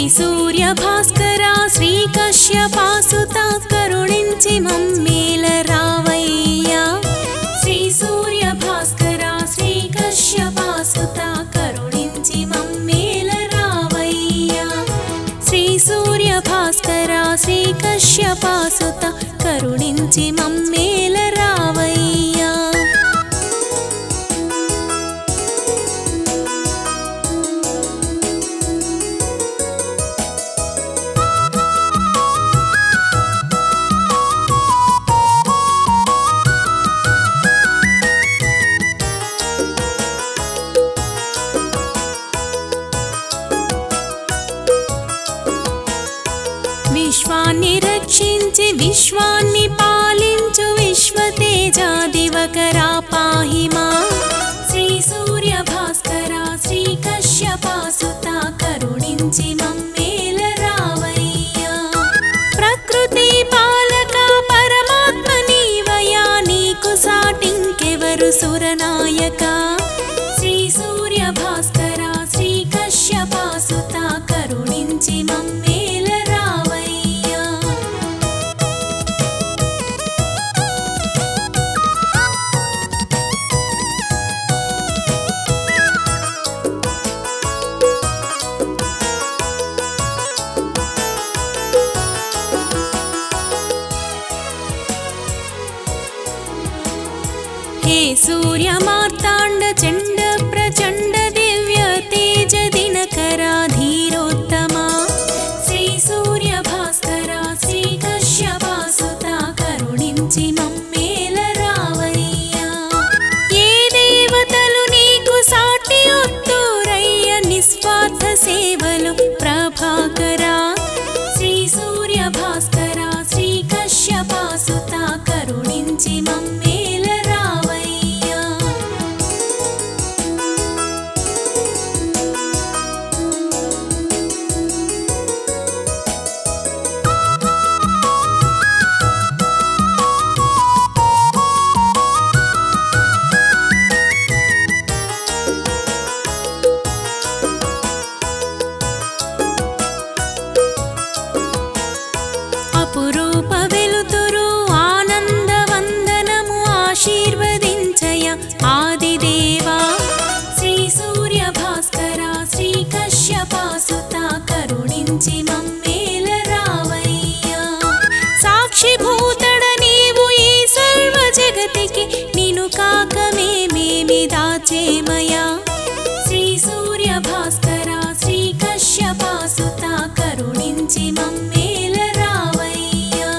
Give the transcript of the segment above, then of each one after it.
సూర్య భాస్కర శ్రీ కశ్యపాసుత కరుణించి మమ్మేల రావయ్యా శ్రీ సూర్య భాస్కర శ్రీ కశ్యపాసుత కరుణించి మమ్మేల రావయ్యా శ్రీ సూర్య భాస్కర శ్రీ కశ్యపాసుత కరుణించి మమ్మేల రావయ్యా విశ్వాన్ని రక్షించి విశ్వాన్ని పాలించు విశ్వతేజా దివకరా పాహి మా శ్రీ సూర్య భాస్కర శ్రీ కశ్యపాసుత కరుణించి మమ్మేల రావయ్యా ప్రకృతి పాలక పరమాత్మ నీవయా నీకు సాటింకెవరు సురనాయక శ్రీ సూర్య భాస్కర శ్రీ కశ్యపాసుత కరుణించి మమ్మేల రావయ్యా हे सूर्य मार्ताण्ड चण्ड प्रचण्ड दिव्य तेज दिनकरा धीरोत्तमा श्री सूर्य भास्करा श्री कश्यपासुता కరుణించి మమ్మేల రావయ్యా ఏ దేవతలు నీకు సాటి ఒత్తురయ్య నిస్వార్థ సేవలు ప్రభాకరా శ్రీ సూర్య భాస్కర శ్రీ కశ్యపాసుత కరుణించి మమ్మేల రావయ్యా అపురూప వెలుతురు ఆనంద వందనము ఆశీర్వదించయ ఆదిదేవా శ్రీ సూర్య భాస్కర శ్రీ కశ్యపాసుత కరుణించి మమ్మేల రావయ్యా సాక్షిభూతడ నీవు ఈ సర్వ జగతికి నిను కాక మేమేమి దాచేమయా శ్రీ సూర్య భాస్కర శ్రీ కశ్యపాసుత కరుణించి మమ్మేల రావయ్యా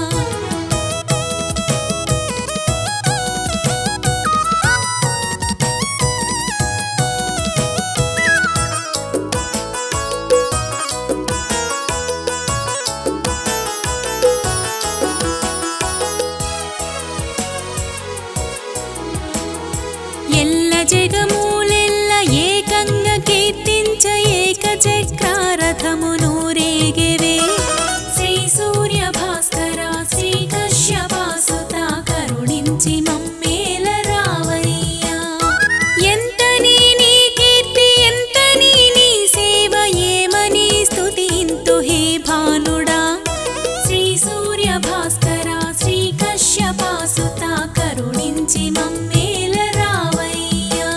ఎల్ల జగమూలెల్ల ఏకంగ కీర్తించ ఏక చక్రారథమును రేగెవే శ్రీ సూర్య భాస్కర శ్రీ కశ్యపాసుత కరుణించి మమ్మేల రావయ్యా ఎంత నీ నీ కీర్తి ఎంత నీ నీ సేవ ఏమని స్తుతింతు హే భానుడా శ్రీ సూర్య భాస్కర శ్రీ కశ్యపాసుత కరుణించి మమ్మేల రావయ్యా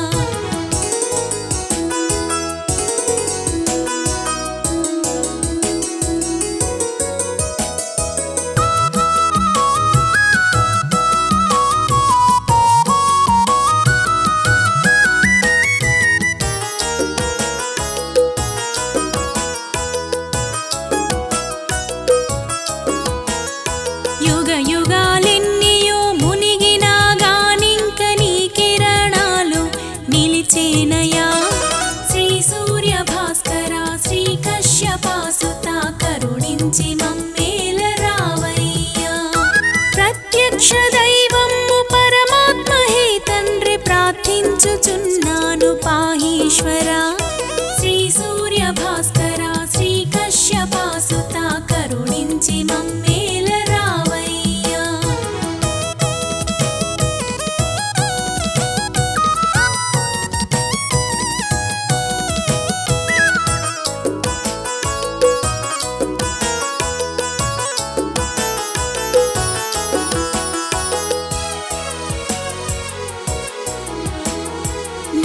యుగ యుగాలెన్నియో మునిగినా గానింక నీ కిరణాలు నిలిచేనయా శ్రీ సూర్య భాస్కర శ్రీ కశ్యపాసుత కరుణించి మమ్మేల రావయ్యా ప్రత్యక్ష దైవము పరమాత్మ హే తండ్రి ప్రార్థించుచున్నాను పాహీశ్వరా శ్రీ సూర్య భాస్కర శ్రీ కశ్యపాసుత కరుణించి మమ్మేల రావయ్యా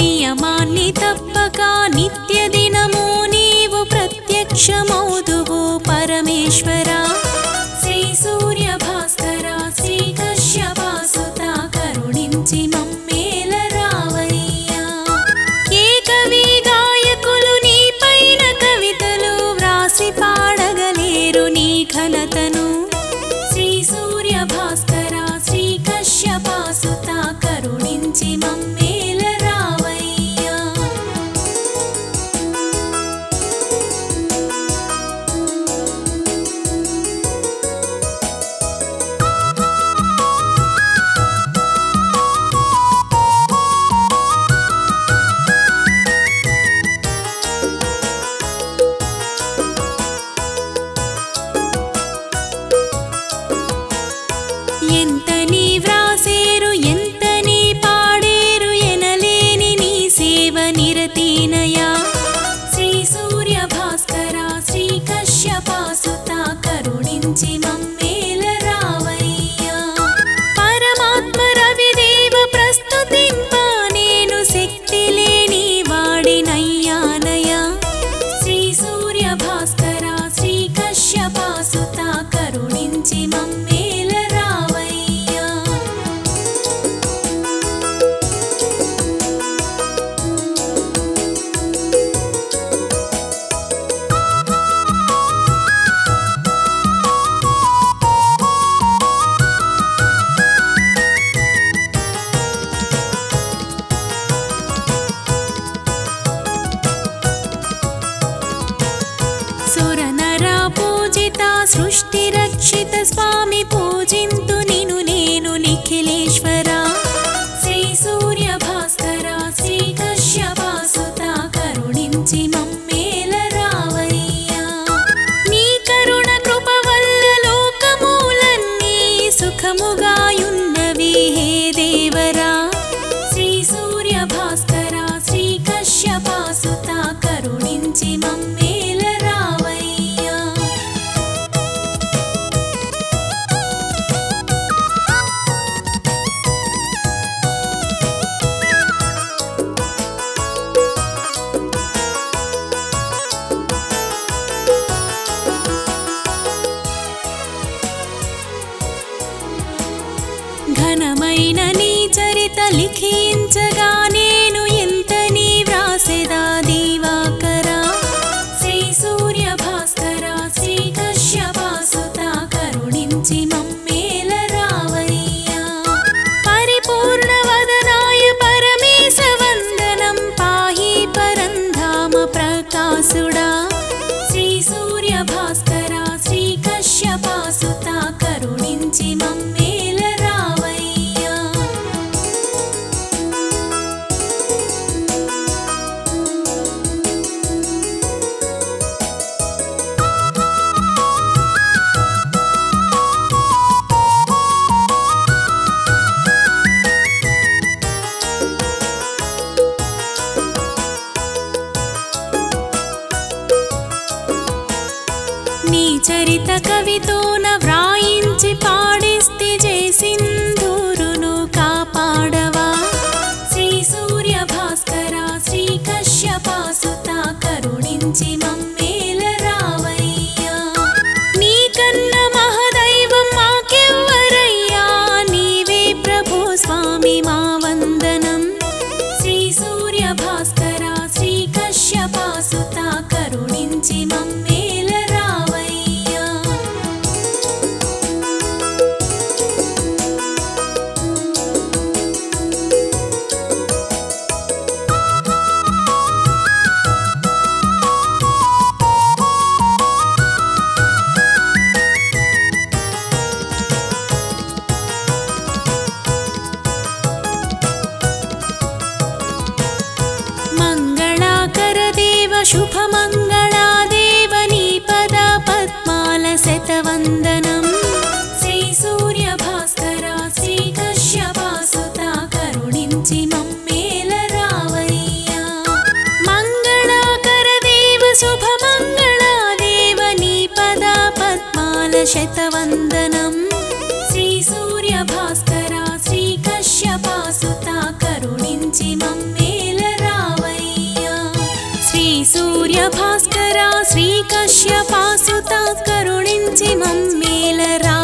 నియమాన్ని తప్పక నిత్య దినము నీవు ప్రత్యక్షమౌదువు పరమేశ్వరా శ్రీ సూర్య భాస్కర శ్రీ కశ్యపాసుత కరుణించి మమ్మేల రావయ్యా ఏ కవి గాయకులు నీ పైన కవితలు వ్రాసి పాడగలేరు నీ ఘనతను శ్రీ సూర్య భాస్కర శ్రీ కశ్యపాసుత కరుణించి మమ్మేల రావయ్యా ఎంత నీ వ్రాసేరు ఎంత నీ పాడేరు ఎనలేని నీ సేవ నిరతీనయా శ్రీ సూర్య భాస్కర శ్రీ కశ్యపాసుత కరుణించి మమ్మేల రావయ్యా పరమాత్మ రవిదేవ ప్రస్తుతింప నేను శక్తి లేని వాడినయ్యానయా శ్రీ సూర్య భాస్కర శ్రీ కశ్యపాసుత కరుణించి మమ్మేల రావయ్యా సురనరా పూజిత సృష్టి రక్షిత స్వామి పూజింతు నిను నేను నిఖిలేశ్వర శ్రీ సూర్య భాస్కర శ్రీ కశ్యపాసుత కరుణించి మమ్మేల రావయ్యా నీ కరుణ కృప వల్ల లోకమూలన్నీ సుఖముగాయున్నవి హే దేవరా శ్రీ సూర్య భాస్కర శ్రీ కశ్యపాసుత కరుణించి మమ్మేల రావయ్యా ఘనమైన నీ చరిత లిఖించగా నేను ఎంత నీ వ్రాసెదా దీవాకరా శ్రీ సూర్య భాస్కర శ్రీ కశ్యపాసుత కరుణించి మమ్మేల రావయ్యా పరిపూర్ణ వదనాయ పరమేశ వందనం పాహి పరంధామ ప్రకాశుడా శ్రీ సూర్య భాస్కర శ్రీ కశ్యపాసుత కరుణించి మమ్మేల రావయ్యా నీ చరిత కవితోన వ్రాయించి పాడిస్తే జయ సింధూరును కాపాడవా శ్రీ సూర్య భాస్కర శ్రీ కశ్యపాసుత కరుణించి మమ్మేల రావయ్యా నీ కన్న మహదైవం మాకెవ్వరయ్యా నీవే ప్రభు స్వామి మా వందనం శ్రీ సూర్య భాస్కర శ్రీ కశ్యపాసుత కరుణించి మమ్మేల రావయ్యా మంగళాకర దేవ శుభ మంగళా దేవ నీ పద పద్మాల శతవందనం శ్రీ సూర్య భాస్కర శ్రీ కశ్యపాసుత కరుణించి మమ్మేల రావయ్యా మంగళాకర దేవ శుభ మంగళా దేవ నీ పద పద్మాల శతవందనం శ్రీ సూర్య భాస్కర శ్రీ కశ్యపాసుత కరుణించి మమ్మేల భాస్కర శ్రీ కశ్యపాసుత కరుణించి మమ్మేల రా